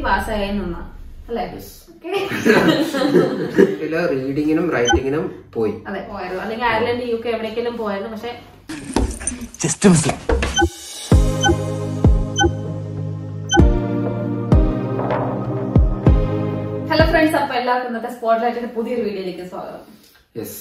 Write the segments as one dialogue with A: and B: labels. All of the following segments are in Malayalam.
A: പാസ്സായി നിന്ന അല്ലേ Okay.
B: ഇതില് റീഡിങ്ങിനും റൈറ്റിങ്ങിനും പോയി
A: അതെ പോയായിരുന്നു അല്ലെങ്കിൽ അയർലൻഡ് യു കെ എവിടേക്കെങ്കിലും പോയായിരുന്നു പക്ഷെ
C: ജസ്റ്റ് മിസ്
A: ഹലോ ഫ്രണ്ട്സ് അപ്പൊ എല്ലാവർക്കും ഇന്നത്തെ സ്പോട്ട്ലൈറ്റിന്റെ പുതിയൊരു വീഡിയോയിലേക്ക് സ്വാഗതം
B: യെസ്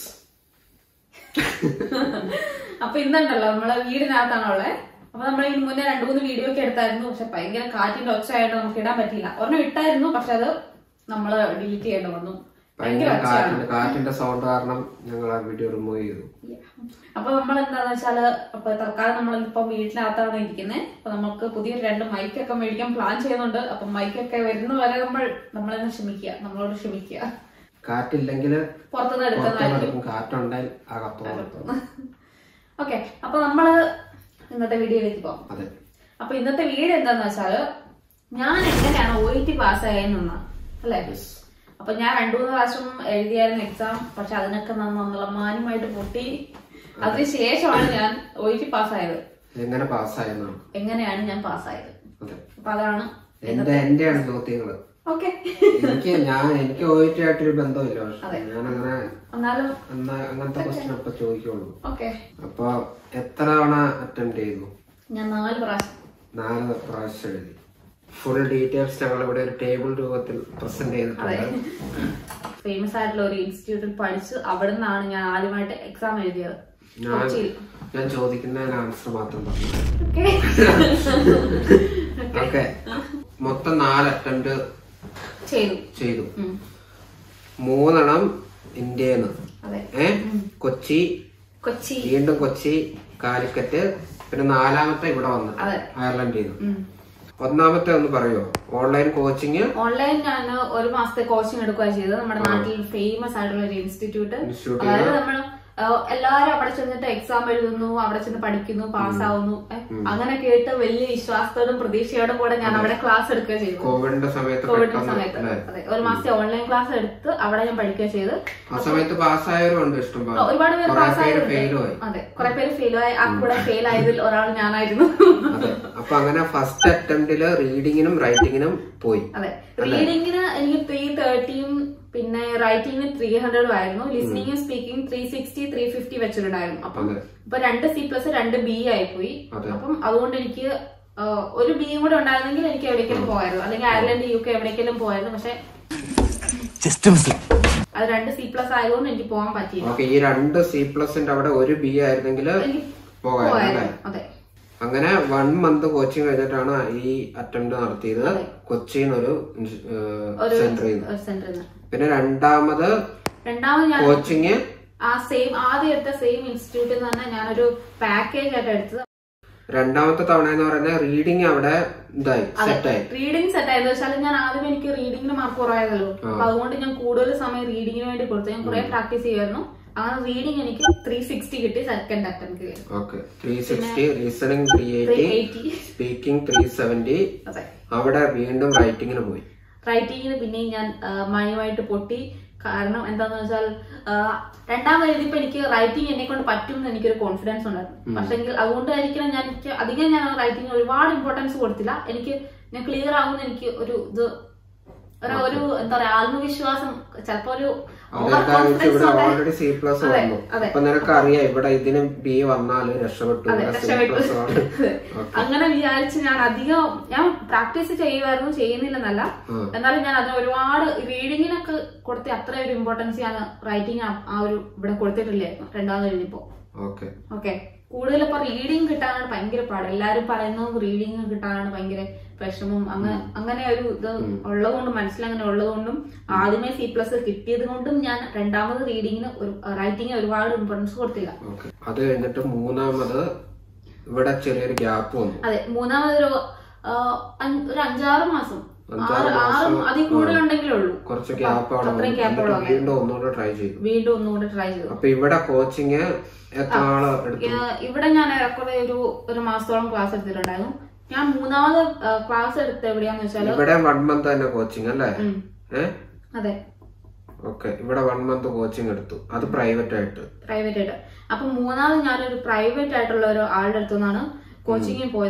A: അപ്പൊ ഇന്നുണ്ടല്ലോ നമ്മളെ വീടിനകത്താണുള്ളത് അപ്പൊ നമ്മൾ ഇതിന് മുന്നേ രണ്ടു മൂന്ന് വീഡിയോ ഒക്കെ എടുത്തായിരുന്നു പക്ഷെ ഭയങ്കര കാറ്റിന്റെ ഒച്ച ആയിട്ട് നമുക്ക് ഇടാൻ പറ്റിയില്ല ഒരെണ്ണം ഇട്ടായിരുന്നു പക്ഷെ അത് നമ്മള് ഡിലീറ്റ് ചെയ്യേണ്ടി വന്നു ഭയങ്കര
B: ഭയങ്കര
A: ഒച്ചയാണ്
B: കാറ്റിന്റെ കാറ്റിന്റെ സൗണ്ട് കാരണം ഞങ്ങൾ ആ വീഡിയോ റിമൂവ് ചെയ്തു
A: അപ്പൊ നമ്മൾ എന്താന്ന് വെച്ചാല് അപ്പൊ തൽക്കാലം നമ്മൾ ഇപ്പൊ വീട്ടിനകത്താണ് ഇരിക്കുന്നത് അപ്പൊ നമുക്ക് പുതിയൊരു രണ്ട് മൈക്കൊക്കെ മേടിക്കാൻ പ്ലാൻ ചെയ്യുന്നുണ്ട് അപ്പൊ മൈക്കൊക്കെ വരുന്ന വരെ നമ്മൾ നമ്മളെന്നെ ക്ഷമിക്കുക നമ്മളോട് ക്ഷമിക്കുക
B: കാറ്റില്ലെങ്കിൽ
A: പുറത്തുനിന്ന് എടുക്കുന്നതായിരിക്കും
B: പുറത്തെടുക്കും കാറ്റുണ്ടായി അകത്തോളം
A: ഓക്കെ അപ്പൊ നമ്മള് ഇന്നത്തെ വീഡിയോയിലേക്ക് പോകാം
B: അതെ
A: അപ്പൊ ഇന്നത്തെ വീഡിയോ എന്താന്ന് വെച്ചാല് ഞാൻ എങ്ങനെയാണ് ഒ ടി പാസ്സായെന്നാ അല്ലെ
B: യെസ്
A: അപ്പൊ ഞാൻ രണ്ടു മൂന്ന് പ്രാവശ്യം എഴുതിയായിരുന്നു എക്സാം പക്ഷെ അതിനൊക്കെ നമ്മൾ മാന്യമായിട്ട് പൊട്ടി അതിനുശേഷമാണ് ഞാൻ ഒ ടി പാസ്സായത്
B: എങ്ങനെ പാസ്സായെന്നാണ്
A: എങ്ങനെയാണ് ഞാൻ പാസ്സായത്
B: അതെ
A: അപ്പൊ അതാണ്
B: എന്റെ എന്റെയാണ് ചോദ്യങ്ങള്
A: ഓക്കെ
B: എനിക്ക് ഞാൻ എനിക്ക് ഓയിട്ടായിട്ടൊരു ബന്ധമില്ല പക്ഷെ
A: അതെ.
B: ഞാൻ അങ്ങനെ
A: എന്നാലും
B: എന്നാ അങ്ങനത്തെ ക്വസ്റ്റ്യൻ ഇപ്പൊ ചോദിക്കുള്ളൂ
A: ഓക്കെ
B: അപ്പൊ എത്ര തവണ അറ്റൻഡ് ചെയ്തു
A: ഞാൻ നാല് പ്രാവശ്യം
B: നാല് പ്രാവശ്യം എഴുതി ഫുൾ ഡീറ്റെയിൽസ് ഞങ്ങൾ ഇവിടെ ഒരു ടേബിൾ രൂപത്തിൽ പ്രസന്റ്
A: അതെ
B: ചെയ്തിട്ടുണ്ട്
A: ഫേമസ് ആയിട്ടുള്ള ഒരു ഇൻസ്റ്റിറ്റ്യൂട്ടിൽ പഠിച്ച് അവിടെ നിന്നാണ് ഞാൻ ആദ്യമായിട്ട് എക്സാം എഴുതിയത്
B: ഞാൻ
A: കൊച്ചിയിൽ
B: ഞാൻ ചോദിക്കുന്നതിന് ആൻസർ മാത്രം പറഞ്ഞു
A: ഓക്കെ
B: ഓക്കെ മൊത്തം നാല് അറ്റംപ്റ്റ്
A: ചെയ്തു
B: ചെയ്തു
A: ഉം.
B: മൂന്നെണ്ണം ഇന്ത്യന്ന്
A: അതെ
B: ഏ കൊച്ചി
A: കൊച്ചി
B: വീണ്ടും കൊച്ചി കാലിക്കറ്റ് പിന്നെ നാലാമത്തെ ഇവിടെ വന്ന്
A: അതെ
B: അയർലൻഡിൽ നിന്ന്
A: ഉം.
B: ഒന്നാമത്തെ ഒന്ന് പറയുമോ ഓൺലൈൻ കോച്ചിങ്
A: ഓൺലൈൻ ഞാൻ ഒരു മാസത്തെ കോച്ചിങ് എടുക്കുക ചെയ്തത് നമ്മുടെ നാട്ടിൽ ഫേമസ് ആയിട്ടുള്ള ഒരു ഇൻസ്റ്റിറ്റ്യൂട്ട്
B: ഇൻസ്റ്റിറ്റ്യൂട്ടിൽ
A: അതായത് നമ്മൾ എല്ലാരും അവിടെ ചെന്നിട്ട് എക്സാം എഴുതുന്നു അവിടെ ചെന്ന് പഠിക്കുന്നു പാസ്സാവുന്നു ഏ, അങ്ങനെ കേട്ട് വലിയ വിശ്വാസത്തോടും പ്രതീക്ഷയോടും കൂടെ ഞാൻ അവിടെ ക്ലാസ് എടുക്കുക ചെയ്തു
B: കോവിഡിന്റെ സമയത്ത്
A: കോവിഡിന്റെ
B: പെട്ടെന്ന്
A: സമയത്ത്
B: അല്ലേ
A: അതെ ഒരു മാസത്തെ ഓൺലൈൻ ക്ലാസ് എടുത്ത് അവിടെ ഞാൻ പഠിക്കുക ചെയ്ത്
B: ആ സമയത്ത് പാസ്സായവരും ഉണ്ട് ഇഷ്ടം പോലെ
A: ഒരുപാട് പേര്
B: കുറെ പേര്
A: പാസ്സായതുണ്ട്
B: ഫെയിലും ആയി
A: അതെ കുറെ പേര് ഫെയിൽ ആയി ആ കൂടെ ഫെയിൽ ആയതിൽ ഒരാൾ ഞാനായിരുന്നു
B: അതെ അപ്പൊ അങ്ങനെ ഫസ്റ്റ് അറ്റംപ്റ്റില് റീഡിങ്ങിനും റൈറ്റിങ്ങിനും പോയി
A: അതെ റീഡിങ്ങിന് എനിക്ക് ത്രീ തേർട്ടിയും പിന്നെ റൈറ്റിംഗിന് ത്രീ ഹൺഡ്രഡും ആയിരുന്നു listening speaking three sixty three fifty വെച്ചിട്ടുണ്ടായിരുന്നു അപ്പം
B: അതെ
A: ഇപ്പൊ രണ്ട് സി പ്ലസ് രണ്ട് ബി ആയിപ്പോയി
B: അതെ.
A: അപ്പം അതുകൊണ്ട് എനിക്ക് ആ, ഒരു ബിയും കൂടെ ഉണ്ടായിരുന്നെങ്കിൽ എനിക്ക് എവിടേക്കെങ്കിലും പോയായിരുന്നു അല്ലെങ്കിൽ അയർലൻഡ് യു കെ എവിടേക്കെങ്കിലും പോയായിരുന്നു പക്ഷെ
C: ജസ്റ്റ് മിസ്
A: അത് രണ്ട് സി പ്ലസ് ആയതുകൊണ്ട് എനിക്ക് പോകാൻ പറ്റിയില്ല
B: ഓക്കെ ഈ രണ്ട് സി പ്ലസിന്റെ അവിടെ ഒരു ബി ആയിരുന്നെങ്കിൽ
A: എനിക്ക്
B: പോകായിരുന്നു അല്ലേ
A: പോയായിരുന്നു അതെ
B: അങ്ങനെ വൺ മന്ത് കോച്ചിങ് കഴിഞ്ഞിട്ടാണ് ഈ അറ്റംപ്റ്റ് നടത്തിയത്
A: അതെ.
B: കൊച്ചിയിൽ ഒരു
A: ഒരു
B: സെന്ററിൽ നിന്ന്
A: ഒരു സെന്ററിൽ നിന്ന്
B: പിന്നെ രണ്ടാമത്
A: രണ്ടാമത് ഞാൻ
B: കോച്ചിങ്
A: ആ സെയിം ആദ്യം എടുത്ത സെയിം ഇൻസ്റ്റിറ്റ്യൂട്ടിൽ നിന്ന് തന്നെ ഞാനൊരു പാക്കേജ് ആയിട്ട് എടുത്തത്
B: രണ്ടാമത്തെ തവണ എന്ന് പറയുന്നത് റീഡിങ് അവിടെ ഇതായി സെറ്റായി
A: റീഡിംഗ് സെറ്റ് ആയത് വെച്ചാൽ ഞാൻ ആദ്യം എനിക്ക് റീഡിങ്ങിന് മാർക്ക് കുറവായതല്ലോ അപ്പൊ അതുകൊണ്ട് ഞാൻ കൂടുതൽ സമയം റീഡിങ്ങിന് വേണ്ടി കൊടുത്തു ഞാൻ കുറെ പ്രാക്ടീസ് ചെയ്യുമായിരുന്നു അങ്ങനെ റീഡിങ് എനിക്ക് ത്രീ സിക്സ്റ്റി കിട്ടി second attempt
B: okay three sixty reasoning three eighty
A: eighty
B: speaking three seventy
A: അതെ
B: അവിടെ വീണ്ടും റൈറ്റിങ്ങിന് പോയി
A: റൈറ്റിങ്ങിന് പിന്നെയും ഞാൻ ആ, മാന്യമായിട്ട് പൊട്ടി കാരണം എന്താന്ന് വെച്ചാൽ ആ, രണ്ടാമത് എഴുതിയപ്പോ എനിക്ക് റൈറ്റിംഗ് എന്നെ കൊണ്ട് പറ്റും എന്ന് എനിക്കൊരു കോൺഫിഡൻസ് ഉണ്ടായിരുന്നു പക്ഷെങ്കിൽ അതുകൊണ്ടായിരിക്കണം ഞാൻ എനിക്ക് അധികം ഞാൻ റൈറ്റിംഗ് ഒരുപാട് ഇമ്പോർട്ടൻസ് കൊടുത്തില്ല എനിക്ക് ഞാൻ ക്ലിയർ ആവുന്ന എനിക്ക് ഒരു ഇത് ഒരു ഒരു എന്താ പറയാ ആത്മവിശ്വാസം ചിലപ്പോ ഒരു ഓവർ
B: അതെന്താണെന്ന് വെച്ചാൽ ഇവിടെ
A: കോൺഫിഡൻസ്
B: ഓൾറെഡി സി പ്ലസ്
A: അതെ,
B: വന്നു
A: അതെ.
B: അപ്പൊ നിനക്ക് അറിയാം ഇവിടെ ഇതിന് ബി വന്നാല് രക്ഷപ്പെട്ടു
A: അതെ,
B: ഇവിടെ സി
A: രക്ഷപ്പെട്ടു.
B: പ്ലസ് ആണ്
A: അങ്ങനെ വിചാരിച്ച് ഞാൻ അധികം ഞാൻ പ്രാക്ടീസ് ചെയ്യുമായിരുന്നു ചെയ്യുന്നില്ലെന്നല്ല
B: ഉം.
A: എന്നാലും ഞാൻ അതിന് ഒരുപാട് റീഡിങ്ങിനൊക്കെ കൊടുത്ത അത്ര ഒരു ഇമ്പോർട്ടൻസ് ഞാൻ റൈറ്റിംഗ് ആ ഒരു ഇവിടെ കൊടുത്തിട്ടില്ലായിരുന്നു രണ്ടാമത് എഴുതിയപ്പോ
B: ഓക്കെ
A: ഓക്കെ കൂടുതൽ ഇപ്പൊ റീഡിങ് കിട്ടാനാണ് ഭയങ്കര പാട് എല്ലാരും പറയുന്നു റീഡിങ് കിട്ടാനാണ് ഭയങ്കര വിഷമം അങ്ങനെ അങ്ങനെ ഒരു ഇത് ഉള്ളതുകൊണ്ടും മനസ്സിലങ്ങനെ ഉള്ളതുകൊണ്ടും ആദ്യമേ സി പ്ലസ് കിട്ടിയത് കൊണ്ടും ഞാൻ രണ്ടാമത് റീഡിങ്ങിന് ഒരു റൈറ്റിംഗ് ഒരുപാട് ഇമ്പോർട്ടൻസ് കൊടുത്തില്ല
B: ഓക്കെ അത് കഴിഞ്ഞിട്ട് മൂന്നാമത് ഇവിടെ ചെറിയൊരു ഗ്യാപ്പ് വന്നു
A: അതെ മൂന്നാമതൊരു ആ, അഞ്ച്- ഒരു അഞ്ചാറ് മാസം
B: അഞ്ചാറ്
A: ആറ് ആറ്
B: മാസം,
A: അതിൽ കൂടുതലുണ്ടെങ്കിലേ ഉള്ളൂ
B: കുറച്ച് ഗ്യാപ്പ് അവിടെ വന്നു
A: അത്രയും ഗ്യാപ്പ്
B: എന്നിട്ട് വീണ്ടും ഒന്നുകൂടെ ട്രൈ ചെയ്തു
A: വീണ്ടും ഒന്നുകൂടെ ട്രൈ ചെയ്തു
B: അപ്പൊ ഇവിടെ കോച്ചിങ് എത്ര നാള് എടുത്തു
A: ഏഹ് ഇവിടെ ഞാൻ ഏറെക്കുറെ ഒരു ഒരു മാസത്തോളം ക്ലാസ് എടുത്തിട്ടുണ്ടായിരുന്നു ഞാൻ മൂന്നാമത് ക്ലാസ് എടുത്ത എവിടെയാന്ന് വെച്ചാല്
B: ഇവിടെ വൺ മന്ത് തന്നെ കോച്ചിങ് അല്ലേ
A: ഉം,
B: ഏ
A: അതെ
B: ഓക്കെ ഇവിടെ വൺ മന്ത് കോച്ചിങ് എടുത്തു അത് പ്രൈവറ്റ് ആയിട്ട്
A: പ്രൈവറ്റ് ആയിട്ട് അപ്പൊ മൂന്നാമത് ഞാനൊരു പ്രൈവറ്റ് ആയിട്ടുള്ള ഒരു ആളുടെ അടുത്തു നിന്നാണ് കോച്ചിങ്ങിൽ പോയത്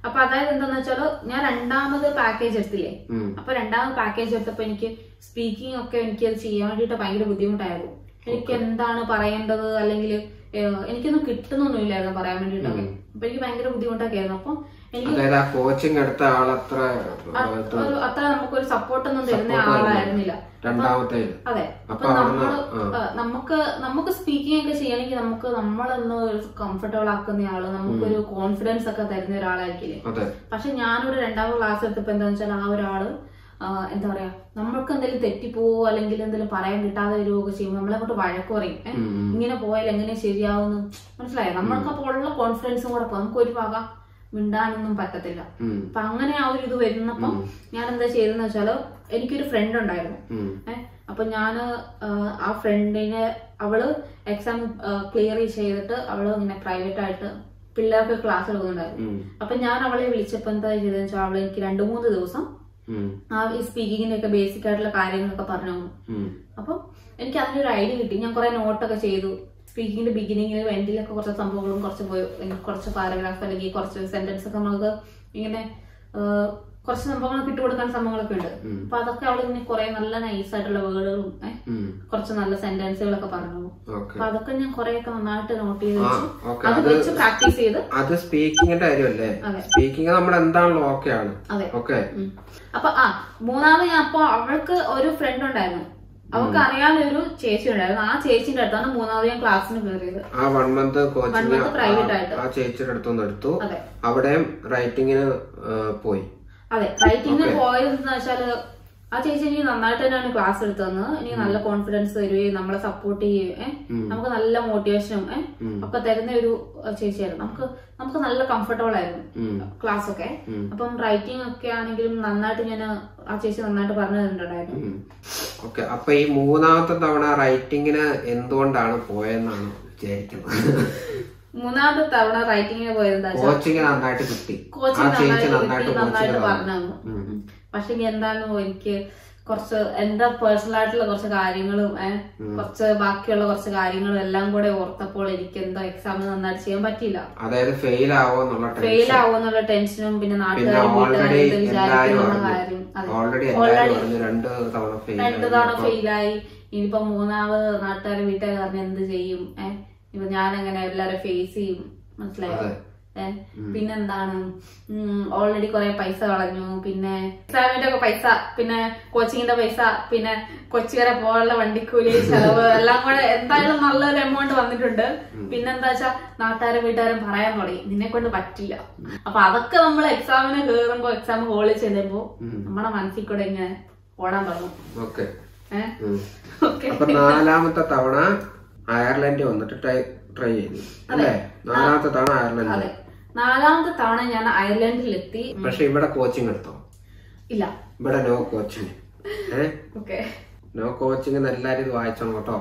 A: അപ്പൊ അതായത് എന്താന്ന് വെച്ചാല് ഞാൻ രണ്ടാമത് പാക്കേജ് എടുത്തില്ലേ
B: ഉം.
A: അപ്പൊ രണ്ടാമത് പാക്കേജ് എടുത്തപ്പോ എനിക്ക് സ്പീക്കിംഗ് ഒക്കെ എനിക്ക് അത് ചെയ്യാൻ വേണ്ടിയിട്ട് ഭയങ്കര ബുദ്ധിമുട്ടായിരുന്നു എനിക്ക് എന്താണ് പറയേണ്ടത് അല്ലെങ്കിൽ എനിക്കൊന്നും കിട്ടുന്നൊന്നുമില്ലായിരുന്നു പറയാൻ വേണ്ടിയിട്ടൊക്കെ അപ്പൊ എനിക്ക് ഭയങ്കര ബുദ്ധിമുട്ടൊക്കെ ആയിരുന്നു അപ്പൊ എനിക്ക്
B: അതായത് ആ കോച്ചിങ് എടുത്ത ആളത്ര
A: അ- ഒരു അത്ര നമുക്കൊരു സപ്പോർട്ടൊന്നും തരുന്ന ആളായിരുന്നില്ല
B: രണ്ടാമത്തെ
A: അതെ
B: അപ്പൊ
A: അപ്പൊ
B: അവിടുന്ന്
A: നമ്മള് ആ, നമുക്ക് നമുക്ക് സ്പീക്കിംഗ് ഒക്കെ ചെയ്യണമെങ്കിൽ നമുക്ക് നമ്മളൊന്ന് കംഫർട്ടബിൾ ആക്കുന്ന ആള് നമുക്കൊരു കോൺഫിഡൻസ് ഒക്കെ തരുന്ന ഒരാളായിരിക്കില്ലേ
B: അതെ
A: പക്ഷെ ഞാനൊരു രണ്ടാമത് ക്ലാസ് എടുത്തപ്പോ എന്താന്ന് വെച്ചാൽ ആ ഒരാള് ആ, എന്താ പറയാ നമ്മൾക്ക് എന്തെങ്കിലും തെറ്റിപ്പോവോ അല്ലെങ്കിൽ എന്തെങ്കിലും പറയാൻ കിട്ടാതെ വരുവോ ഒക്കെ ചെയ്യുമ്പോൾ നമ്മളെ കൊണ്ട് വഴക്ക് പറയും ഏ? ഇങ്ങനെ പോയാൽ എങ്ങനെ ശരിയാവുന്നു മനസ്സിലായോ നമ്മൾക്ക് അപ്പോൾ ഉള്ള കോൺഫിഡൻസും കൂടെ പോകും നമുക്ക് ഒരു വക മിണ്ടാനൊന്നും പറ്റത്തില്ല
B: ഉം.
A: അപ്പൊ അങ്ങനെ ആ ഒരു ഇത് വരുന്നപ്പം ഞാൻ എന്താ ചെയ്തെന്ന് വെച്ചാല് എനിക്കൊരു ഫ്രണ്ട് ഉണ്ടായിരുന്നു
B: ഉം.
A: ഏഹ് അപ്പൊ ഞാന് ആ, ആ ഫ്രണ്ടിനെ അവള് എക്സാം ക്ലിയർ ചെയ്തിട്ട് അവള് ഇങ്ങനെ പ്രൈവറ്റ് ആയിട്ട് പിള്ളേർക്ക് ക്ലാസ് എടുക്കുന്നുണ്ടായിരുന്നു
B: ഉം.
A: അപ്പൊ ഞാൻ അവളെ വിളിച്ചപ്പോ എന്താ ചെയ്തെന്ന് വെച്ചാൽ അവള് എനിക്ക് രണ്ടു മൂന്ന് ദിവസം
B: ഉം.
A: ആ ഈ സ്പീക്കിങ്ങിന്റെ ഒക്കെ ബേസിക് ആയിട്ടുള്ള കാര്യങ്ങളൊക്കെ പറഞ്ഞു തന്നു
B: ഉം.
A: അപ്പം എനിക്ക് അതിനൊരു ഐഡിയ കിട്ടി ഞാൻ കുറെ നോട്ടൊക്കെ ചെയ്തു സ്പീക്കിങ്ങിന്റെ ബിഗിനിങ്ങിൽ എൻഡിലൊക്കെ കുറച്ച് സംഭവങ്ങളും കുറച്ച് പോയി കുറച്ച് പാരഗ്രാഫ് അല്ലെങ്കിൽ കുറച്ച് സെന്റൻസ് ഒക്കെ നമുക്ക് ഇങ്ങനെ ആ, കുറച്ച് സംഭവങ്ങളൊക്കെ ഇട്ട് കൊടുക്കാൻ സംഭവങ്ങളൊക്കെ ഉണ്ട് അപ്പൊ അതൊക്കെ അവൾ ഇങ്ങനെ കുറെ നല്ല നൈസ് ആയിട്ടുള്ള വേർഡുകളും ഏഹ്
B: ഉം.
A: കുറച്ച് നല്ല സെന്റൻസുകളൊക്കെ പറഞ്ഞു
B: ഓക്കെ
A: അപ്പൊ അതൊക്കെ ഞാൻ കുറെയൊക്കെ നന്നായിട്ട് നോട്ട് ചെയ്ത്
B: ആ
A: വെച്ചു
B: ഓക്കെ
A: അത്
B: അത്
A: വെച്ച് പ്രാക്ടീസ് ചെയ്ത്
B: അത് സ്പീക്കിങ്ങിന്റെ കാര്യമല്ലേ
A: അതെ.
B: സ്പീക്കിംഗ് നമ്മൾ എന്താണല്ലോ ഓക്കെ ആണ്
A: അതെ
B: ഓക്കെ
A: ഉം. അപ്പൊ ആ മൂന്നാമത് ഞാൻ അപ്പൊ അവൾക്ക് ഒരു ഫ്രണ്ട് ഉണ്ടായിരുന്നു അവൾക്ക് അറിയാവുന്ന ഒരു ചേച്ചി ഉണ്ടായിരുന്നു ആ ചേച്ചിന്റെ അടുത്താണ് മൂന്നാമത് ഞാൻ ക്ലാസ്സിന് കയറിയത്
B: ആ one month coaching
A: month private ആയിട്ട്.
B: ആ ചേച്ചിയുടെ അടുത്തുനിന്ന് എടുത്തു
A: അതെ
B: അവിടെയും റൈറ്റിങ്ങിന് പോയി
A: അതെ റൈറ്റിംഗിന് പോയതെന്ന് വെച്ചാല് ആ ചേച്ചി എനിക്ക് നന്നായിട്ട് തന്നെയാണ് ക്ലാസ് എടുത്തു തന്നത് എനിക്ക് നല്ല കോൺഫിഡൻസ് തരുകയും നമ്മളെ സപ്പോർട്ട് ചെയ്യുകയും ഏഹ് നമുക്ക് നല്ല മോട്ടിവേഷനും ഏഹ് ഒക്കെ തരുന്ന ഒരു അഹ് ചേച്ചിയായിരുന്നു നമുക്ക് നമുക്ക് നല്ല കംഫർട്ടബിൾ ആയിരുന്നു ക്ലാസ് ഒക്കെ അപ്പം റൈറ്റിംഗ് ഒക്കെ ആണെങ്കിലും നന്നായിട്ട് ഞാൻ ആ ചേച്ചി നന്നായിട്ട് പറഞ്ഞു തന്നിട്ടുണ്ടായിരുന്നു
B: ഓക്കെ അപ്പൊ ഈ മൂന്നാമത്തെ തവണ റൈറ്റിങ്ങിന് എന്തുകൊണ്ടാണ് പോയെന്നാണ് വിചാരിക്കുന്നത്
A: മൂന്നാമത്തെ തവണ റൈറ്റിംഗിന് പോയത് എന്താ വെച്ചാൽ
B: കോച്ചിങ് നന്നായിട്ട് കിട്ടി ആ
A: കോച്ചിങ്
B: ചേച്ചി
A: നന്നായിട്ട്
B: നന്നായിട്ട്
A: കിട്ടി, നന്നായിട്ട്
B: കോച്ചിങ്
A: പറഞ്ഞു തന്നു പക്ഷെ എന്തായാലും എനിക്ക് കുറച്ച് എന്റെ പേഴ്സണൽ ആയിട്ടുള്ള കുറച്ച് കാര്യങ്ങളും ഏഹ് കുറച്ച് ബാക്കിയുള്ള കുറച്ച് കാര്യങ്ങളും എല്ലാം കൂടെ ഓർത്തപ്പോൾ എനിക്ക് എന്തോ എക്സാം നന്നായിട്ട് ചെയ്യാൻ പറ്റിയില്ല
B: അതായത് ഫെയിൽ ആവോ എന്നുള്ള
A: ഫെയിൽ ആവുമെന്നുള്ള ടെൻഷനും പിന്നെ
B: പിന്നെ
A: നാട്ടുകാരും
B: ഓൾറെഡി
A: വീട്ടുകാരും എന്ത്
B: എല്ലാരും
A: വിചാരിക്കുമെന്നുള്ള
B: അറിഞ്ഞു
A: കാര്യം അതെ.
B: ഓൾറെഡി എല്ലാരും പറഞ്ഞു രണ്ട് തവണ ഫെയിൽ
A: രണ്ടു തവണ ഫെയിലായി ഇനിയിപ്പോ മൂന്നാമത് നാട്ടുകാരും വീട്ടുകാരും പറഞ്ഞ എന്ത് ചെയ്യും ഏഹ് ഇപ്പൊ ഞാൻ എങ്ങനെ എല്ലാരും ഫേസ് ചെയ്യും മനസ്സിലായോ
B: അതെ.
A: ഏഹ് പിന്നെന്താണ് ഓൾറെഡി കുറെ പൈസ കളഞ്ഞു പിന്നെ എക്സാമിന്റെ ഒക്കെ പൈസ പിന്നെ കോച്ചിങ്ങിന്റെ പൈസ പിന്നെ കൊച്ചി വരെ പോകാനുള്ള വണ്ടിക്കൂലി ചെലവ് എല്ലാം കൂടെ എന്തായാലും നല്ലൊരു എമൗണ്ട് വന്നിട്ടുണ്ട് പിന്നെന്താ വെച്ചാ നാട്ടുകാരും വീട്ടുകാരും പറയാൻ തുടങ്ങി നിന്നെ കൊണ്ട് പറ്റില്ല അപ്പൊ അതൊക്കെ നമ്മൾ എക്സാമിന് കേറുമ്പോ എക്സാം ഹോളിൽ ചെല്ലുമ്പോ നമ്മുടെ മനസ്സിൽ കൂടെ ഇങ്ങനെ ഓടാൻ തുടങ്ങും
B: ഓക്കെ
A: ഏഹ് ഓക്കെ
B: അപ്പൊ നാലാമത്തെ തവണ അയർലൻഡ് വന്നിട്ട് ട്രൈ ട്രൈ ചെയ്തു അല്ലേ നാലാമത്തെ തവണ അയർലൻഡ്
A: അതെ നാലാമത്തെ തവണ ഞാൻ അയർലൻഡിലെത്തി
B: പക്ഷെ ഇവിടെ കോച്ചിങ് എടുത്തോ
A: ഇല്ല
B: ഇവിടെ നോ കോച്ചിങ് ഏ
A: ഓക്കെ
B: നോ കോച്ചിങ് എല്ലാരും ഇത് വായിച്ചോ കേട്ടോ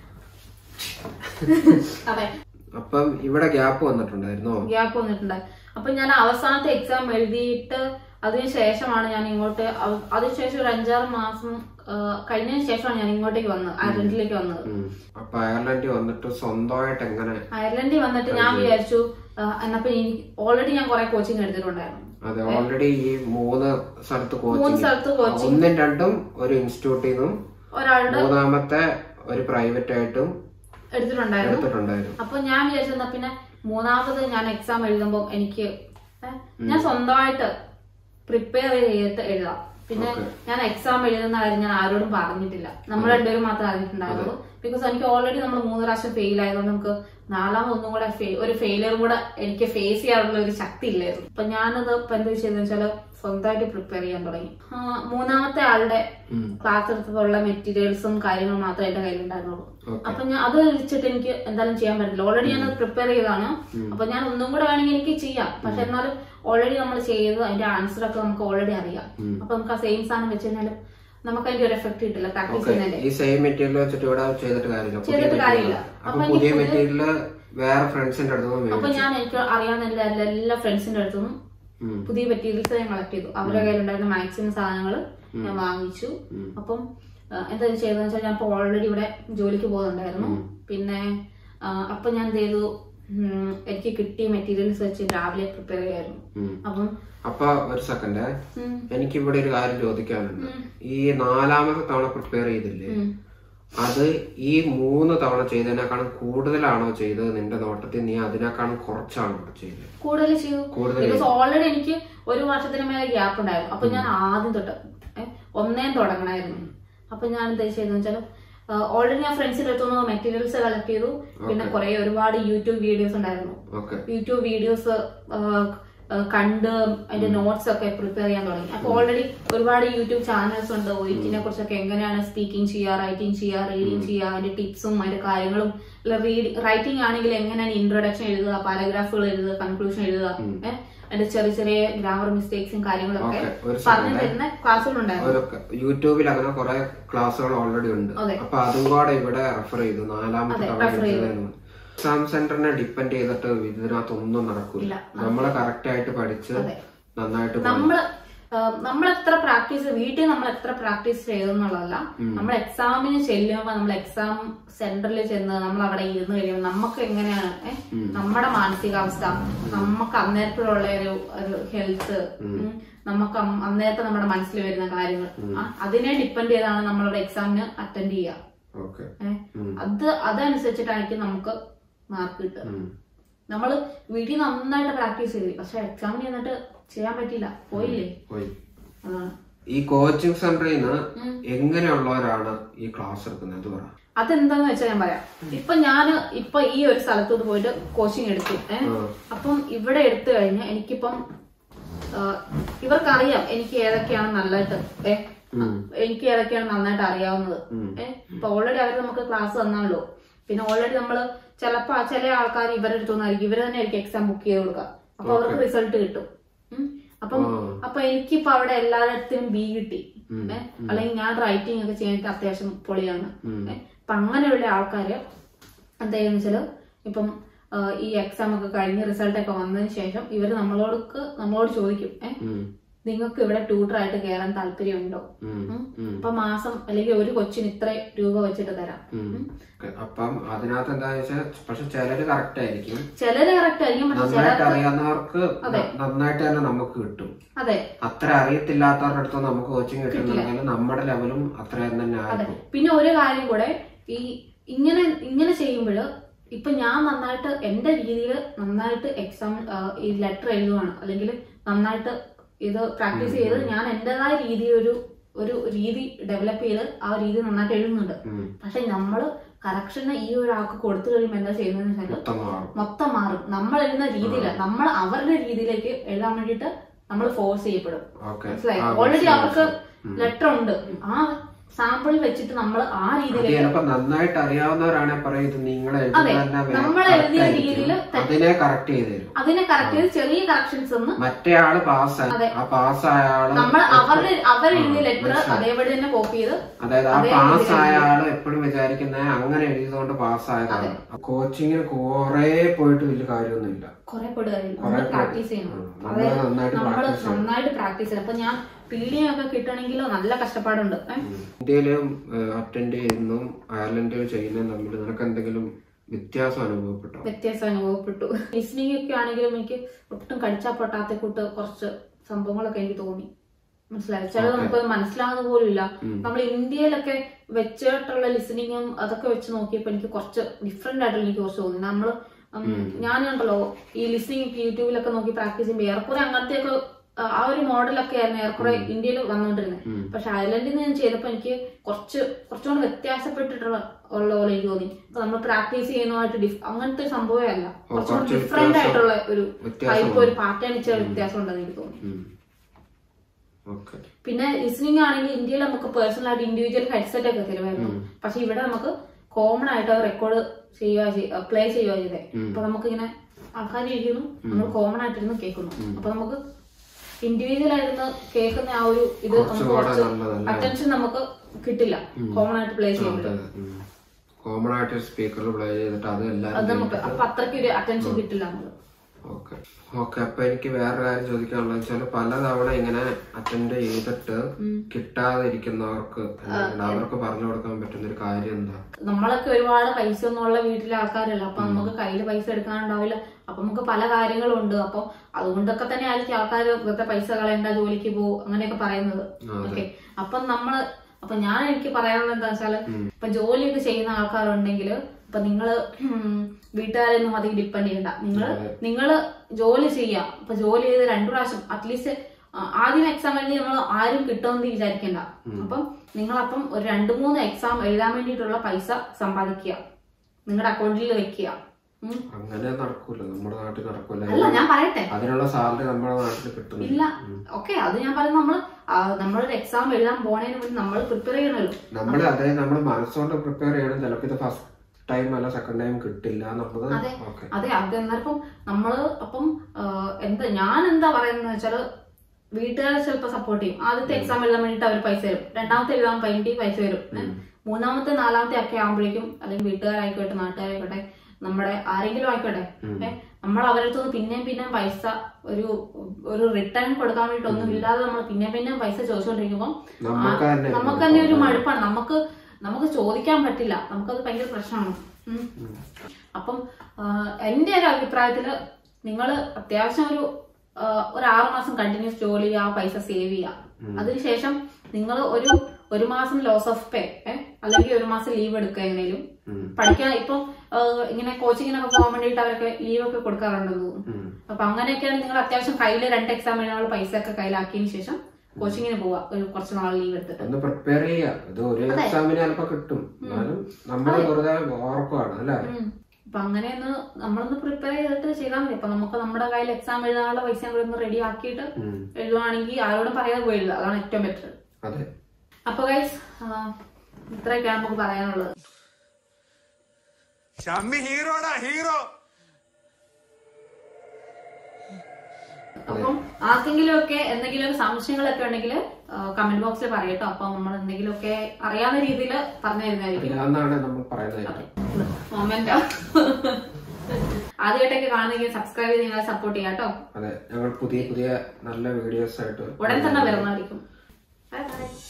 A: അതെ
B: അപ്പം ഇവിടെ ഗ്യാപ്പ് വന്നിട്ടുണ്ടായിരുന്നോ
A: ഗ്യാപ്പ് വന്നിട്ടുണ്ട് അപ്പൊ ഞാൻ അവസാനത്തെ എക്സാം എഴുതിയിട്ട് അതിന് ശേഷമാണ് ഞാൻ ഇങ്ങോട്ട് അവ- അതിനുശേഷം ഒരു അഞ്ചാറ് മാസം ആ, കഴിഞ്ഞതിന് ശേഷമാണ് ഞാൻ ഇങ്ങോട്ടേക്ക് വന്നത് അയർലൻഡിലേക്ക് വന്നത്
B: ഉം. അപ്പൊ അയർലൻഡ് വന്നിട്ട് സ്വന്തമായിട്ട് എങ്ങനെ
A: അയർലൻഡിൽ വന്നിട്ട് ഞാൻ വിചാരിച്ചു ആ, എന്നപ്പോ ഓൾറെഡി ഞാൻ കുറെ കോച്ചിങ് എടുത്തിട്ടുണ്ടായിരുന്നു
B: അതെ ഓൾറെഡി ഈ മൂന്ന് സ്ഥലത്ത്
A: മൂന്ന്
B: കോച്ചിങ്
A: സ്ഥലത്ത് കോച്ചിങ്
B: ഒന്നും രണ്ടും ഒരു ഇൻസ്റ്റിറ്റ്യൂട്ടിൽ നിന്നും
A: ഒരാളുടെ
B: മൂന്നാമത്തെ ഒരു പ്രൈവറ്റ് ആയിട്ടും
A: എടുത്തിട്ടുണ്ടായിരുന്നു
B: എടുത്തിട്ടുണ്ടായിരുന്നു
A: അപ്പൊ ഞാൻ വിചാരിച്ചെന്നാ പിന്നെ മൂന്നാമത് ഞാൻ എക്സാം എഴുതുമ്പോൾ എനിക്ക് ഏ, ഞാൻ സ്വന്തമായിട്ട് പ്രിപ്പയർ ചെയ്തിട്ട് എഴുതാം പിന്നെ ഞാൻ എക്സാം എഴുതുന്ന കാര്യം ഞാൻ ആരോടും പറഞ്ഞിട്ടില്ല നമ്മൾ രണ്ടുപേരും മാത്രമേ അറിഞ്ഞിട്ടുണ്ടായിരുന്നുള്ളൂ ബിക്കോസ് എനിക്ക് ഓൾറെഡി നമ്മൾ മൂന്ന് പ്രാവശ്യം ഫെയിൽ ആയതുകൊണ്ട് നമുക്ക് നാലാമത് ഒന്നും കൂടെ fe- ഒരു ഫെയിലിയർ കൂടെ എനിക്ക് ഫേസ് ചെയ്യാനുള്ള ഒരു ശക്തി ഇല്ലായിരുന്നു അപ്പൊ ഞാനത് ഇപ്പൊ എന്താ ചെയ്തെന്ന് വെച്ചാല് സ്വന്തമായിട്ട് പ്രിപ്പയർ ചെയ്യാൻ തുടങ്ങി ആ, മൂന്നാമത്തെ ആളുടെ ക്ലാസ് എടുത്തപ്പോഴുള്ള മെറ്റീരിയൽസും കാര്യങ്ങളും മാത്രമേ എന്റെ കയ്യിലുണ്ടായിരുന്നുള്ളൂ അപ്പൊ ഞാൻ അത് വെച്ചിട്ട് എനിക്ക് എന്തായാലും ചെയ്യാൻ പറ്റില്ല ഓൾറെഡി ഞാൻ പ്രിപ്പയർ ചെയ്താണ് അപ്പൊ ഞാൻ ഒന്നും കൂടെ വേണമെങ്കിൽ എനിക്ക് ചെയ്യാം പക്ഷെ എന്നാലും ഓൾറെഡി നമ്മൾ ചെയ്ത് അതിന്റെ ആൻസർ ഒക്കെ നമുക്ക് ഓൾറെഡി അറിയാം അപ്പൊ നമുക്ക് ആ സെയിം സാധനം വെച്ച് കഴിഞ്ഞാൽ നമുക്ക് അതിന്റെ ഒരു എഫക്ട് കിട്ടില്ല പ്രാക്ടീസ് ചെയ്യുന്നതിന്റെ
B: ഈ സെയിം മെറ്റീരിയൽ വെച്ചിട്ട് ഇവിടെ ചെയ്തിട്ട് കാര്യമില്ല പുതിയ
A: ചെയ്തിട്ട്
B: material.
A: കാര്യമില്ല.
B: അപ്പൊ
A: അപ്പൊ
B: പുതിയ
A: എനിക്ക്
B: മെറ്റീരിയല് വേറെ ഫ്രണ്ട്സിന്റെ അടുത്തുനിന്ന്
A: അപ്പൊ
B: മേടിച്ചു
A: ഞാൻ എനിക്ക് അറിയാവുന്ന എല്ലാ എല്ലാ- എല്ലാ ഫ്രണ്ട്സിന്റെ അടുത്തുനിന്നും
B: ഉം.
A: പുതിയ മെറ്റീരിയൽസ് ഞാൻ കളക്ട് ചെയ്തു അവരുടെ കയ്യിലുണ്ടായിരുന്ന മാക്സിമം സാധനങ്ങൾ ഞാൻ വാങ്ങിച്ചു അപ്പം ആ, എന്താ ചെയ്തതെന്ന് വെച്ചാൽ ഞാൻ ഇപ്പൊ ഓൾറെഡി ഇവിടെ ജോലിക്ക് പോകുന്നുണ്ടായിരുന്നു പിന്നെ ആ, അപ്പൊ ഞാൻ എന്ത് ചെയ്തു ഉം, എനിക്ക് കിട്ടിയ മെറ്റീരിയൽസ് വെച്ച് രാവിലെ പ്രിപ്പയർ ചെയ്യായിരുന്നു
B: ഉം.
A: അപ്പം
B: അപ്പൊ ഒരു സെക്കൻഡ്
A: ഉം,
B: എനിക്ക് ഇവിടെ ഒരു കാര്യം ചോദിക്കാനുണ്ട് ഈ നാലാമത്തെ തവണ പ്രിപ്പയർ ചെയ്തില്ലേ
A: ഉം.
B: അത് ഈ മൂന്ന് തവണ ചെയ്തതിനേക്കാളും കൂടുതലാണോ ചെയ്തത് നിന്റെ നോട്ടത്തിൽ നീ അതിനേക്കാളും കുറച്ചാണോ ചെയ്തത്
A: കൂടുതൽ ചെയ്തു
B: കൂടുതൽ
A: ബിക്കോസ് ഓൾറെഡി എനിക്ക് ഒരു വർഷത്തിന് മേലെ ഗ്യാപ്പ് ഉണ്ടായിരുന്നു അപ്പൊ ഞാൻ ആദ്യം തൊട്ട് ഏ, ഒന്നേം തുടങ്ങണമായിരുന്നു അപ്പൊ ഞാൻ എന്താ ചെയ്തെന്ന് വെച്ചാൽ ഓൾറെഡി ഞാൻ ഫ്രണ്ട്സിന്റെ അടുത്തുനിന്ന് മെറ്റീരിയൽസ് കളക്ട് ചെയ്തു പിന്നെ കുറെ ഒരുപാട് യൂട്യൂബ് വീഡിയോസ് ഉണ്ടായിരുന്നു
B: ഓക്കെ
A: യൂട്യൂബ് വീഡിയോസ് കണ്ട് അതിന്റെ നോട്ട്സ് ഒക്കെ പ്രിപ്പയർ ചെയ്യാൻ തുടങ്ങി അപ്പൊ ഓൾറെഡി ഒരുപാട് യൂട്യൂബ് ചാനൽസ് ഉണ്ട് ഒയിറ്റിനെ കുറിച്ചൊക്കെ എങ്ങനെയാണ് സ്പീക്കിംഗ് ചെയ്യുക റൈറ്റിംഗ് ചെയ്യുക റീഡിങ് ചെയ്യുക അതിന്റെ ടിപ്സും അതിന്റെ കാര്യങ്ങളും റീഡ് റൈറ്റിംഗ് ആണെങ്കിൽ എങ്ങനെയാണ് ഇൻട്രൊഡക്ഷൻ എഴുതുക പാരഗ്രാഫുകൾ എഴുതുക കൺക്ലൂഷൻ എഴുതുക ഏഹ് അതിന്റെ ചെറിയ ചെറിയ ഗ്രാമർ മിസ്റ്റേക്സും കാര്യങ്ങളൊക്കെ
B: Okay, ഒരു
A: പറഞ്ഞു
B: second.
A: തരുന്ന ക്ലാസ്സുകളുണ്ടായിരുന്നു
B: ഒരു യൂട്യൂബിൽ അങ്ങനെ കുറെ ക്ലാസ്സുകൾ ഓൾറെഡി ഉണ്ട്
A: അതെ.
B: അപ്പൊ അതും കൂടെ ഇവിടെ റെഫർ ചെയ്തു നാലാമത്തെ
A: അതെ,
B: തവണ
A: refer ചെയ്തു.
B: എക്സാം സെന്ററിനെ ഡിപ്പെൻഡ് ചെയ്തിട്ട് ഇതിനകത്ത് ഒന്നും നടക്കില്ല
A: ഇല്ല.
B: നമ്മളെ കറക്റ്റ് ആയിട്ട് പഠിച്ച്
A: അതെ.
B: നന്നായിട്ട് പോയി.
A: നമ്മള് നമ്മൾ എത്ര പ്രാക്ടീസ് വീട്ടിൽ നമ്മൾ എത്ര പ്രാക്ടീസ് ചെയ്തെന്നുള്ളതല്ല നമ്മൾ എക്സാമിന് ചെല്ലുമ്പോൾ നമ്മൾ എക്സാം സെന്ററിൽ ചെന്ന് നമ്മൾ അവിടെ ഇരുന്ന് കഴിയുമ്പോൾ നമുക്ക് എങ്ങനെയാണ് ഏ, നമ്മുടെ മാനസികാവസ്ഥ നമുക്ക് അന്നേരത്തിലുള്ള ഒരു ഒരു ഹെൽത്ത് നമുക്ക് അം- അന്നേരത്തെ നമ്മുടെ മനസ്സിൽ വരുന്ന കാര്യങ്ങൾ ആ, അതിനെ ഡിപ്പെൻഡ് ചെയ്താണ് നമ്മളവിടെ എക്സാമിന് അറ്റൻഡ് ചെയ്യുക
B: ഓക്കെ
A: ഏ, അത് അതനുസരിച്ചിട്ടായിരിക്കും നമുക്ക് മാർക്ക് കിട്ടുക നമ്മള് വീട്ടിൽ നന്നായിട്ട് പ്രാക്ടീസ് ചെയ്തു പക്ഷെ എക്സാമിന് ചെന്നിട്ട് ചെയ്യാൻ പറ്റിയില്ല പോയില്ലേ
B: പോയി
A: അതാണ്
B: ഈ കോച്ചിങ് സെന്ററിൽ നിന്ന് എങ്ങനെയുള്ളവരാണ് ഈ ക്ലാസ് എടുക്കുന്നത് അത് പറ
A: അതെന്താന്ന് വെച്ചാൽ ഞാൻ പറയാം ഇപ്പൊ ഞാൻ ഇപ്പൊ ഈ ഒരു സ്ഥലത്തോട്ട് പോയിട്ട് കോച്ചിങ് എടുത്തു ഏഹ് അപ്പം ഇവിടെ എടുത്തു കഴിഞ്ഞാൽ എനിക്കിപ്പം ആ, ഇവർക്കറിയാം എനിക്ക് ഏതൊക്കെയാണ് നല്ലതായിട്ട് ഏഹ് എനിക്ക് ഏതൊക്കെയാണ് നന്നായിട്ട് അറിയാവുന്നത് ഏഹ് ഇപ്പൊ ഓൾറെഡി അവർ നമുക്ക് ക്ലാസ് തന്നാണല്ലോ പിന്നെ ഓൾറെഡി നമ്മള് ചിലപ്പോ ആ ചില ആൾക്കാർ ഇവരുടെ അടുത്തൊന്നായിരിക്കും ഇവർ തന്നെ ആയിരിക്കും എക്സാം ബുക്ക് ചെയ്ത് കൊടുക്കുക അപ്പൊ അവർക്ക് റിസൾട്ട് കിട്ടും ഉം. അപ്പം അപ്പൊ എനിക്കിപ്പോ അവിടെ എല്ലായിടത്തും ബി കിട്ടി ഏഹ് അല്ലെങ്കിൽ ഞാൻ റൈറ്റിംഗ് ഒക്കെ ചെയ്യാൻ അത്യാവശ്യം പൊളിയാണ് ഏഹ് അപ്പൊ അങ്ങനെയുള്ള ആൾക്കാര് എന്താ ചെയ്യുന്ന വെച്ചാല് ഇപ്പം ആ, ഈ എക്സാം ഒക്കെ കഴിഞ്ഞ് റിസൾട്ട് ഒക്കെ വന്നതിന് ശേഷം ഇവര് നമ്മളോട് നമ്മളോട് ചോദിക്കും ഏഹ് നിങ്ങൾക്ക് ഇവിടെ ട്യൂട്ടർ ആയിട്ട് കയറാൻ താല്പര്യമുണ്ടോ ഉം. അപ്പൊ മാസം അല്ലെങ്കിൽ ഒരു കൊച്ചിന് ഇത്ര രൂപ വെച്ചിട്ട് തരാം ഉം.
B: Okay, അപ്പം അതിനകത്ത് എന്താന്ന് വെച്ചാൽ പക്ഷെ ചിലര് കറക്റ്റ് ആയിരിക്കും
A: ചിലര് കറക്റ്റ് ആയിരിക്കും പക്ഷെ
B: നന്നായിട്ട്
A: ചിലർക്ക്
B: അറിയാവുന്നവർക്ക് നന്നായിട്ട് തന്നെ നമുക്ക് കിട്ടും
A: അതെ
B: അത്ര അറിയത്തില്ലാത്തവരുടെ അടുത്ത് നമുക്ക് കോച്ചിങ് കിട്ടുന്നുണ്ടെങ്കിൽ നമ്മുടെ ലെവലും അത്രയും തന്നെ
A: അതെ
B: ആയിരിക്കും
A: പിന്നെ ഒരു കാര്യം കൂടെ ഈ ഇങ്ങനെ ഇങ്ങനെ ചെയ്യുമ്പോൾ ഇപ്പൊ ഞാൻ നന്നായിട്ട് എന്റെ രീതിയിൽ നന്നായിട്ട് എക്സാം ഈ ലെറ്റർ എഴുതുവാണ് അല്ലെങ്കിൽ നന്നായിട്ട് ഇത് പ്രാക്ടീസ് ചെയ്ത് ഞാൻ എന്റേതായ രീതിയിൽ ഒരു ഒരു രീതി ഡെവലപ്പ് ചെയ്ത് ആ രീതി നന്നായിട്ട് എഴുതുന്നുണ്ട് പക്ഷെ നമ്മള് കറക്ഷന് ഈ ഒരാൾക്ക് കൊടുത്തു കഴിയുമ്പോൾ എന്താ ചെയ്യുന്നതെന്ന് വെച്ചാൽ
B: മൊത്തം മാറും
A: മൊത്തം മാറും നമ്മൾ എഴുതുന്ന രീതിയില് നമ്മൾ അവരുടെ രീതിയിലേക്ക് എഴുതാൻ വേണ്ടിയിട്ട് നമ്മൾ ഫോഴ്സ് ചെയ്യപ്പെടും
B: ഓക്കെ
A: മനസ്സിലായി ഓൾറെഡി അവർക്ക് ലെറ്റർ ഉണ്ട് ആ സാമ്പിൾ വെച്ചിട്ട് നമ്മൾ ആ
B: അത്
A: രീതിയിലേക്ക്
B: ചിലപ്പോ നന്നായിട്ട് അറിയാവുന്നവരാണെ പറയും ഇത് നിങ്ങളെ
A: അതെ, നമ്മൾ എഴുതിയ രീതിയില്
B: അതിനെ കറക്റ്റ് ചെയ്ത് തരും
A: അതിനെ കറക്റ്റ് ചെയ്ത് ചെറിയ കറക്ഷൻസ് ഒന്ന്
B: മറ്റേ ആള് പാസ്സായി ആ പാസ്സായ ആള്
A: നമ്മൾ അവരുടെ അവരെഴുതിയ ലെറ്റർ അതേപടി തന്നെ കോപ്പി ചെയ്ത്
B: അതായത് ആ പാസ്സായ ആള് എപ്പോഴും വിചാരിക്കുന്നത് അങ്ങനെ എഴുതിയതുകൊണ്ട് പാസ്സായതാണ് കോച്ചിങ്ങിന് കൊറേ പോയിട്ട് വലിയ കാര്യമൊന്നുമില്ല
A: കുറെ പെടുകയും നമ്മൾ പ്രാക്ടീസ് ചെയ്യണം
B: ഉം. നമ്മള് നന്നായിട്ട്
A: നമ്മൾ
B: practice ചെയ്യണം.
A: നന്നായിട്ട് പ്രാക്ടീസ് ചെയ്യണം അപ്പൊ ഞാൻ പി ഡി ഒക്കെ കിട്ടണമെങ്കിൽ നല്ല കഷ്ടപ്പാടുണ്ട് ഏ?
B: ഇന്ത്യയിലും അറ്റൻഡ് ചെയ്യുന്നതും അയർലൻഡിൽ ചെയ്യുന്നതും തമ്മിൽ നിനക്ക് എന്തെങ്കിലും വ്യത്യാസം അനുഭവപ്പെട്ടോ
A: വ്യത്യാസം അനുഭവപ്പെട്ടു ലിസ്ണിംഗ് ഒക്കെ ആണെങ്കിലും എനിക്ക് ഒട്ടും കടിച്ചാ പൊട്ടാത്ത കൂട്ട് കുറച്ച് സംഭവങ്ങളൊക്കെ എനിക്ക് തോന്നി മനസ്സിലായി ചിലത് നമുക്ക് മനസ്സിലാകുന്ന പോലും ഇല്ല നമ്മൾ ഇന്ത്യയിലൊക്കെ വെച്ചിട്ടുള്ള ലിസണിങ്ങും അതൊക്കെ വെച്ച് നോക്കിയപ്പോ എനിക്ക് കുറച്ച് ഡിഫറെന്റ് ആയിട്ട് എനിക്ക് കുറച്ച് തോന്നി നമ്മള് ഞാൻ കണ്ടല്ലോ ഈ ലിസണിങ് യൂട്യൂബിലൊക്കെ നോക്കി പ്രാക്ടീസ് ചെയ്യുമ്പോൾ ഏറെക്കുറെ അങ്ങനത്തെയൊക്കെ ആ, ആ ഒരു മോഡലൊക്കെ ആയിരുന്നു ഏറെക്കുറെ ഇന്ത്യയിൽ വന്നുകൊണ്ടിരുന്നത് പക്ഷെ അയർലൻഡിൽ നിന്ന് ഞാൻ ചെയ്തപ്പോ എനിക്ക് കുറച്ച് കുറച്ചുകൂടെ വ്യത്യാസപ്പെട്ടിട്ടുള്ള ഉള്ള പോലെ എനിക്ക് തോന്നി അപ്പൊ നമ്മൾ പ്രാക്ടീസ് ചെയ്യുന്നതായിട്ട് ഡിഫ് അങ്ങനത്തെ ഒരു സംഭവമേ അല്ല കുറച്ചുകൂടി
B: കുറച്ച്
A: ഡിഫറെന്റ് ആയിട്ടുള്ള ഒരു
B: വ്യത്യാസം
A: ടൈപ്പ് ഒരു പാറ്റേൺ ഇച്ച വ്യത്യാസം ഉണ്ടെന്ന് എനിക്ക് തോന്നി
B: ഓക്കെ
A: പിന്നെ ലിസണിങ് ആണെങ്കിൽ ഇന്ത്യയിൽ നമുക്ക് പേഴ്സണൽ ആയിട്ട് ഇൻഡിവിജ്വൽ ഹെഡ്സെറ്റ് ഒക്കെ തരുമായിരുന്നു പക്ഷെ ഇവിടെ നമുക്ക് കോമൺ ആയിട്ട് റെക്കോർഡ് ചെയ്യുക പ്ലേ ചെയ്യുക ചെയ്തേ അപ്പൊ നമുക്ക് ഇങ്ങനെ ആൾക്കാർ ഇരിക്കുന്നു നമ്മൾ കോമൺ ആയിട്ടിരുന്ന് കേൾക്കുന്നു അപ്പൊ നമുക്ക് ഇൻഡിവിജ്വൽ ആയിരുന്നു കേൾക്കുന്ന ആ ഒരു ഇത് നമുക്ക്
B: കുറച്ചുകൂടെ
A: കുറച്ച്
B: നല്ലതല്ലേ?
A: അറ്റൻഷൻ നമുക്ക് കിട്ടില്ല കോമൺ ആയിട്ട് പ്ലേ ചെയ്യുമ്പോൾ
B: കോമൺ ആയിട്ട് സ്പീക്കറിൽ പ്ലേ ചെയ്തിട്ട് അത്
A: അത്
B: എല്ലാരും
A: നമുക്ക് അപ്പൊ അത്രയ്ക്ക് ഒരു അറ്റൻഷൻ കിട്ടില്ല നമുക്ക്
B: ഓക്കെ ഓക്കെ അപ്പൊ എനിക്ക് വേറെ കാര്യം ചോദിക്കാനുള്ളത് വെച്ചാൽ പലതവണ ഇങ്ങനെ അറ്റൻഡ് ചെയ്തിട്ട് കിട്ടാതിരിക്കുന്നവർക്ക് എന്താണ് അവർക്ക് പറഞ്ഞു കൊടുക്കാൻ പറ്റുന്ന ഒരു കാര്യം എന്താ
A: നമ്മളൊക്കെ ഒരുപാട് പൈസ ഒന്നും ഉള്ള വീട്ടിലെ ആൾക്കാരല്ല അപ്പൊ നമുക്ക് കയ്യിൽ പൈസ എടുക്കാനുണ്ടാവില്ല അപ്പൊ നമുക്ക് പല കാര്യങ്ങളുണ്ട് അപ്പൊ അതുകൊണ്ടൊക്കെ തന്നെ ആയിരിക്കും ആൾക്കാർ വെറുതെ പൈസ കളയണ്ട ജോലിക്ക് പോ അങ്ങനെയൊക്കെ പറയുന്നത് ഓക്കെ അപ്പൊ നമ്മള് അപ്പൊ ഞാൻ എനിക്ക് പറയാനുള്ളത് എന്താ വെച്ചാല് ഇപ്പൊ ജോലിയൊക്കെ ചെയ്യുന്ന ആൾക്കാരുണ്ടെങ്കിൽ ഇപ്പൊ നിങ്ങള് ഉം, വീട്ടുകാരെയൊന്നും അധികം ഡിപ്പെൻഡ് ചെയ്യണ്ട നിങ്ങള് നിങ്ങള് ജോലി ചെയ്യാം ഇപ്പൊ ജോലി ചെയ്ത് രണ്ടു പ്രാവശ്യം അറ്റ്ലീസ്റ്റ് ആദ്യം എക്സാം എഴുതി നമ്മൾ ആരും കിട്ടുമെന്ന് വിചാരിക്കണ്ട അപ്പം നിങ്ങളപ്പം ഒരു രണ്ടു മൂന്ന് എക്സാം എഴുതാൻ വേണ്ടിയിട്ടുള്ള പൈസ സമ്പാദിക്കുക നിങ്ങളുടെ അക്കൗണ്ടിൽ വെക്കുക ഉം.
B: അങ്ങനെ നടക്കൂല നമ്മുടെ നാട്ടിൽ നടക്കൂല
A: അല്ല ഞാൻ പറയട്ടെ
B: അതിനുള്ള സാലറി നമ്മുടെ നാട്ടിൽ കിട്ടുന്നില്ല
A: ഇല്ല ഓക്കെ അത് ഞാൻ പറയുന്നത് നമ്മള് ആ, നമ്മളൊരു എക്സാം എഴുതാൻ പോണതിന് മുന്നേ നമ്മൾ പ്രിപ്പയർ ചെയ്യണമല്ലോ
B: നമ്മൾ അതായത് നമ്മൾ മനസ്സുകൊണ്ട് പ്രിപ്പയർ ചെയ്യണം ചിലപ്പോൾ ഇത് ഫസ്റ്റ് ടൈം അല്ല സെക്കൻഡ് ടൈം കിട്ടില്ല എന്നുള്ളത്
A: അതെ.
B: ഓക്കെ
A: അതെ അത് എന്നപ്പം നമ്മള് അപ്പം ആ, എന്താ ഞാൻ എന്താ പറയുന്നത് വെച്ചാല് വീട്ടുകാരെ ചിലപ്പോൾ സപ്പോർട്ട് ചെയ്യും ആദ്യത്തെ എക്സാം എഴുതാൻ വേണ്ടിട്ട് അവർ പൈസ തരും രണ്ടാമത്തെ എഴുതാൻ വേണ്ടി പൈസ തരും ഏ? മൂന്നാമത്തെ നാലാമത്തെ ഒക്കെ ആകുമ്പോഴേക്കും അല്ലെങ്കിൽ വീട്ടുകാരായിക്കോട്ടെ നാട്ടുകാരായിക്കോട്ടെ നമ്മുടെ ആരെങ്കിലും ആയിക്കോട്ടെ ഏ? നമ്മൾ അവരുടെ അടുത്ത് പിന്നെയും പിന്നെയും പൈസ ഒരു ഒരു റിട്ടേൺ കൊടുക്കാൻ വേണ്ടിട്ട് ഒന്നും ഇല്ലാതെ നമ്മൾ പിന്നെയും പിന്നെയും പൈസ ചോദിച്ചുകൊണ്ടിരിക്കുമ്പോൾ
B: നമുക്ക് തന്നെ
A: നമുക്ക് തന്നെ ഒരു മടുപ്പാണ് നമുക്ക് നമുക്ക് ചോദിക്കാൻ പറ്റില്ല നമുക്കത് ഭയങ്കര പ്രശ്നമാണ് ഉം. അപ്പം ആ, എന്റെ ഒരു അഭിപ്രായത്തില് നിങ്ങൾ അത്യാവശ്യം ഒരു ആ, ഒരു ആറ് മാസം കണ്ടിന്യൂസ് ജോലി ചെയ്യുക പൈസ സേവ് ചെയ്യുക അതിനുശേഷം നിങ്ങൾ ഒരു ഒരു മാസം ലോസ് ഓഫ് പേ അല്ലെങ്കിൽ ഒരു മാസം ലീവ് എടുക്കുക എങ്ങനെയും പഠിക്കാൻ ഇപ്പം ആ, ഇങ്ങനെ കോച്ചിങ്ങിനൊക്കെ പോകാൻ വേണ്ടിയിട്ട് അവരൊക്കെ ലീവ് ഒക്കെ കൊടുക്കാറുണ്ടെന്ന് തോന്നുന്നു അപ്പൊ അങ്ങനെയൊക്കെയാണ് നിങ്ങൾ അത്യാവശ്യം കയ്യിൽ രണ്ട് എക്സാം എഴുതാനുള്ള പൈസ ഒക്കെ കയ്യിലാക്കിയതിന് ശേഷം കോച്ചിങ്ങിന് പോവാ ഒരു കുറച്ച് നാൾ ലീവ് എടുത്തിട്ട്
B: ഒന്ന് പ്രിപ്പയർ ചെയ്യാം ഇത് ഒരു എക്സാമിന് ചിലപ്പോ കിട്ടും എന്നാലും നമ്മൾ വെറുതെ ഓർക്കുവാണ് അല്ലേ
A: ഉം. അപ്പൊ അങ്ങനെ ഒന്ന് നമ്മളൊന്ന് പ്രിപ്പയർ ചെയ്തിട്ട് ചെയ്താൽ മതി അപ്പൊ നമുക്ക് നമ്മുടെ കയ്യിൽ എക്സാം എഴുതാനുള്ള പൈസ കൂടെ ഒന്ന് റെഡി ആക്കിയിട്ട്
B: ഉം.
A: എഴുതുവാണെങ്കിൽ ആരോടും പറയാതെ പോയി എഴുതുക അതാണ് ഏറ്റവും ബെറ്റർ
B: അതെ
A: അപ്പൊ ഗൈസ് ഇത്രയൊക്കെയാണ് നമുക്ക് പറയാനുള്ളത്
C: ഷമ്മി ഹീറോടാ ഹീറോ
A: അപ്പം ആർക്കെങ്കിലും ഒക്കെ എന്തെങ്കിലും സംശയങ്ങളൊക്കെ ഉണ്ടെങ്കിൽ കമന്റ് ബോക്സിൽ പറയട്ടോ അപ്പൊ നമ്മൾ എന്തെങ്കിലുമൊക്കെ അറിയാവുന്ന രീതിയിൽ പറഞ്ഞു തരുന്നതായിരിക്കും
B: ഇല്ലാന്നാണ് നമ്മൾ പറയുന്നത്
A: മൊമെന്റ് ആദ്യമായിട്ടൊക്കെ കാണുന്നെങ്കിൽ സബ്സ്ക്രൈബ് ചെയ്ത് നിങ്ങളെ സപ്പോർട്ട് ചെയ്യാം കേട്ടോ
B: അതെ ഞങ്ങൾ പുതിയ പുതിയ നല്ല വീഡിയോസ് ആയിട്ട്
A: ഉടൻ തന്നെ വരുന്നതായിരിക്കും ബൈ ബൈ